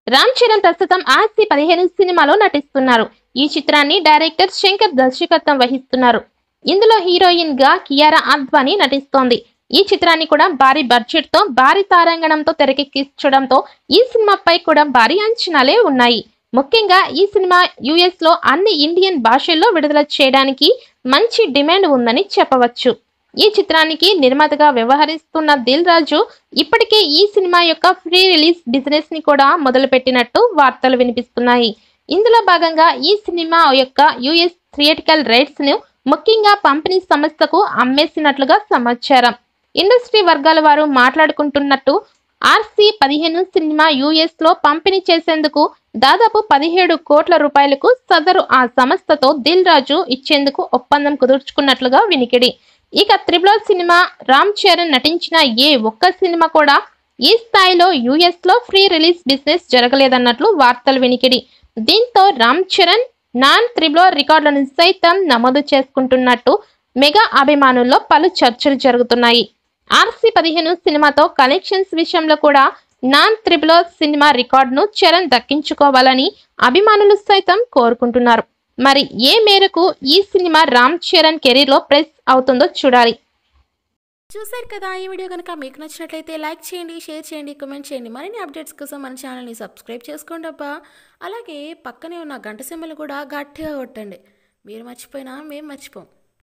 రామ్ చరణ్ ప్రస్తుతం ఆర్సీ పదిహేను సినిమాలో నటిస్తున్నారు ఈ చిత్రాన్ని డైరెక్టర్ శంకర్ దర్శకత్వం వహిస్తున్నారు ఇందులో హీరోయిన్ గా కియారా అద్వానీ నటిస్తోంది ఈ చిత్రాన్ని కూడా భారీ బడ్జెట్ తో భారీ తారాంగణంతో తెరకెక్కించడంతో ఈ సినిమాపై కూడా భారీ అంచనాలే ఉన్నాయి ముఖ్యంగా ఈ సినిమా యుఎస్ లో అన్ని ఇండియన్ భాషల్లో విడుదల చేయడానికి మంచి డిమాండ్ ఉందని చెప్పవచ్చు ఈ చిత్రానికి నిర్మాతగా వ్యవహరిస్తున్న దిల్ రాజు ఇప్పటికే ఈ సినిమా యొక్క ఫ్రీ రిలీజ్ బిజినెస్ ని కూడా మొదలుపెట్టినట్టు వార్తలు వినిపిస్తున్నాయి ఇందులో భాగంగా ఈ సినిమా యొక్క యుఎస్ థియేటికల్ రైట్స్ ను ముఖ్యంగా పంపిణీ సంస్థకు అమ్మేసినట్లుగా సమాచారం ఇండస్ట్రీ వర్గాల వారు మాట్లాడుకుంటున్నట్టు ఆర్సీ పదిహేను సినిమా యుఎస్ లో పంపిణీ చేసేందుకు దాదాపు పదిహేడు కోట్ల రూపాయలకు సదరు ఆ సంస్థతో దిల్ రాజు ఇచ్చేందుకు ఒప్పందం కుదుర్చుకున్నట్లుగా వినికిడి ఇక త్రిబుల్ సినిమా రామ్ చరణ్ నటించిన ఏ ఒక్క సినిమా కూడా ఈ స్థాయిలో యుఎస్ లో ఫ్రీ రిలీజ్ బిజినెస్ జరగలేదన్నట్లు వార్తలు వినికిడి దీంతో రామ్ చరణ్ నాన్ త్రిబుల్ రికార్డులను సైతం నమోదు చేసుకుంటున్నట్టు మెగా అభిమానుల్లో పలు చర్చలు జరుగుతున్నాయి ఆర్సీ పదిహేను సినిమాతో కలెక్షన్స్ విషయంలో కూడా నాన్ త్రిబుల్ సినిమా రికార్డును చరణ్ దక్కించుకోవాలని అభిమానులు సైతం కోరుకుంటున్నారు మరి ఏ మేరకు ఈ సినిమా రామ్ చరణ్ కెరీర్ లో ప్రెస్ అవుతుందో చూడాలి చూశారు కదా ఈ వీడియో కనుక మీకు నచ్చినట్లయితే లైక్ చేయండి షేర్ చేయండి కామెంట్ చేయండి మరిన్ని అప్డేట్స్ కోసం మన ఛానల్ని సబ్స్క్రైబ్ చేసుకోండి అబ్బా అలాగే పక్కనే ఉన్న గంట సింబల్ కూడా గట్టిగా కొట్టండి మీరు మర్చిపోయినా మేము మర్చిపోం